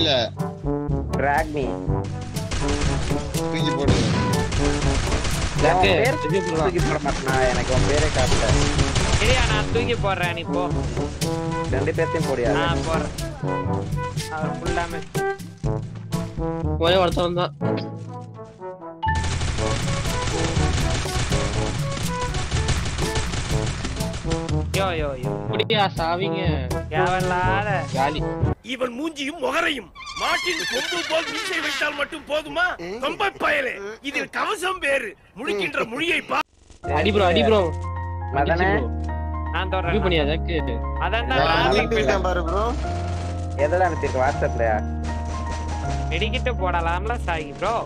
இல்ல Drag me. தூக்கி போடு உன் ஜாக்கு, பேர் தூக்கி போடலாம். தூக்கி போட மாட்டேனா? எனக்கு உன் பேரே காட்டல. சரியா நான் தூக்கி போடுறேன் நீ போ ரெண்டு பேர்த்தையும் போடியா? நான் போடுறேன் அவர் ஃபுல் டேமேஜ் ஒரே ஒருத்தன் தான் யோ யோ யோ அப்படியா சாவிங்க தேவையில்லாத காலி இவன் மூஞ்சியும் முகரையும் மாட்டின் கொம்பு போல் மீசை வைத்தால் மட்டும் போதுமா ரொம்ப பயலே இதில் கவசம் வேறு முழிக்கின்ற மொழியை பா அடி ப்ரோ அடி ப்ரோ மதனே, நான் ரிவ்யூ தொடறேன் பண்ணியா ஜாக்கு அதான் நான் தான் அனுப்பியிருக்கேன் பாரு ப்ரோ எதுல அனுப்பியிருக்க? வாட்ஸ்அப்லயா? வெடிக்கிட்டு போடலாம்ல சாகி ப்ரோ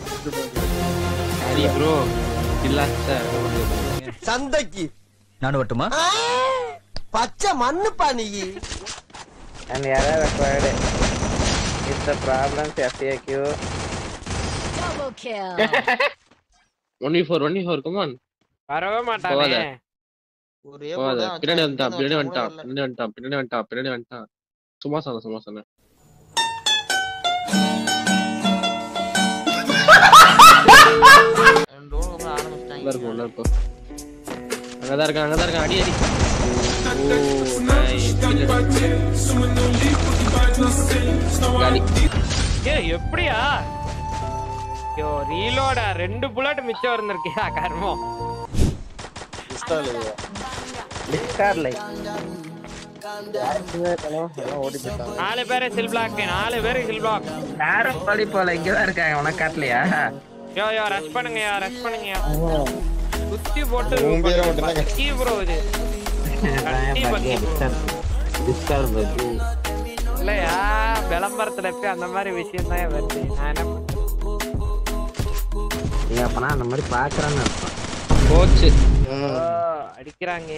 அடி ப்ரோ இல்ல சார் சந்தைக்கு நானு வட்டுமா பச்சை மண்ணுப்பா நீ And error required. If the problems FAQ, Double kill. One v four one v four come on வரவே மாட்டானே போகாத. ஒரே போகாத பின்னாடி வந்துட்டான் பின்னாடி வந்துட்டான் பின்னாடி வந்துட்டான் பின்னாடி வந்துட்டான் பின்னாடி வந்துட்டான் சும்மா சொன்ன சும்மா சொன்னேன் உள்ள இருக்கும் உள்ள இருக்கும் அங்கதான் இருக்கான் அங்கதான் இருக்கான் அடி அடி ஓ, nice. காலி ஏ எப்படியா யோ ரீலோட ரெண்டு புல்லட் மிச்சம் இருந்திருக்கியா கர்மம் discard like. எல்லாம் ஓடி போயிட்டாங்க. நாலு பேரு சில் பிளாக் நாலு பேரு சில் பிளாக் யாரும் ஓடி போல இங்கதான் இருக்காங்க உனக்கு காட்டலையா யோ யோ ரஷ் பண்ணுங்கயா ரஷ் பண்ணுங்கயா குத்தி போட்டு உன் பேரை மட்டும் தான் கட்டி ப்ரோ இது கட்டி பக்கி bro. இல்லையா விளம்பரத்துல போய் அந்த மாதிரி விஷயம் தான் வருது நான் என்ன பண்றது? நீ அப்பனா அந்த மாதிரி பாக்குறான்னு அர்த்தம் போச்சு ஓ, அடிக்கிறாங்க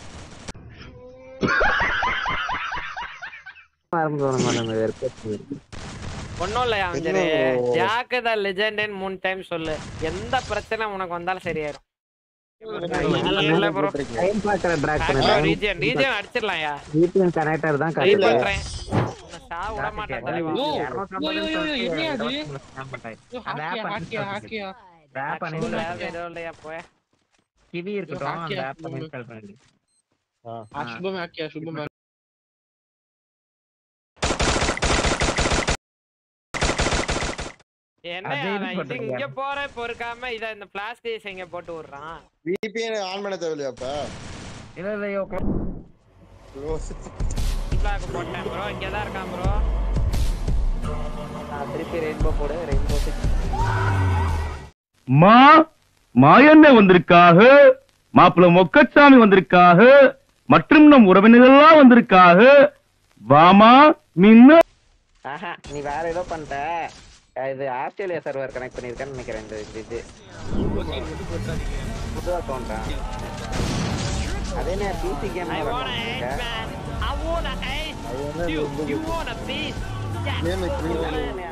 ஆரம்பிச்சு நம்ம வெறுப்பு ஒன்னும் இல்லையா அஞ்சரு இன்னும் ஜாக்கு த லெஜெண்ட் மூணு டைம் சொல்லு எந்த பிரச்சனை உனக்கு வந்தாலும் சரியாயிரும் இல்ல ப்ரோ டைம் பாக்குற ட்ராக் பண்ண ரீஜன் ரீஜன் அடிச்சிடலாம்யா VPN கனெக்டர் தான் ட்ரை காட்டுது பண்றேன் உன்னை சாவ விட மாட்டேன் தலைவா யோ, யோ, யோ, யோ, யோ, என்னையா அது? யோ, ஹாக்கியா ஹாக்கியா ஹாக்கியா ஆப் வேற எதுவும் இல்லையா போய் கிவி இருக்கட்டும் அந்த hack-ஆ? ஆப் இன்ஸ்டால் பண்ணி ஆ, சுபம் ஹாக்கியா சுபம் என்ன அது இது அவன் இது பண்றீங்க. இங்க போற பொறுக்காம இத இந்த பிளாஸ்டிக் இங்க போட்டு விடுறான் VPN ஆன் பண்ண தேவையில்லையா அப்ப இல்ல இல்ல யோ பிளாக் போட்டேன் ப்ரோ இங்க தான் இருக்கான் ப்ரோ திருப்பி ரெயின்போ போடு ரெயின்போ மா மாயண்ண வந்திருக்காக மாப்பிள்ள மொக்கச்சாமி வந்திருக்காக மற்றும் நம் உறவினர்கள்லாம் வந்திருக்காக வாமா மின்ன ஆஹா நீ வேற ஏதோ பண்ணிட்ட அஹ் இது ஆஸ்திரேலியா சர்வர் கனெக்ட் பண்ணிருக்கேன்னு நினைக்கிறேன் இந்த இந்த இது புது அக்கௌண்டா அதே நேரம் PC game I wanna hate man I wanna hate you you wanna peace Game is green.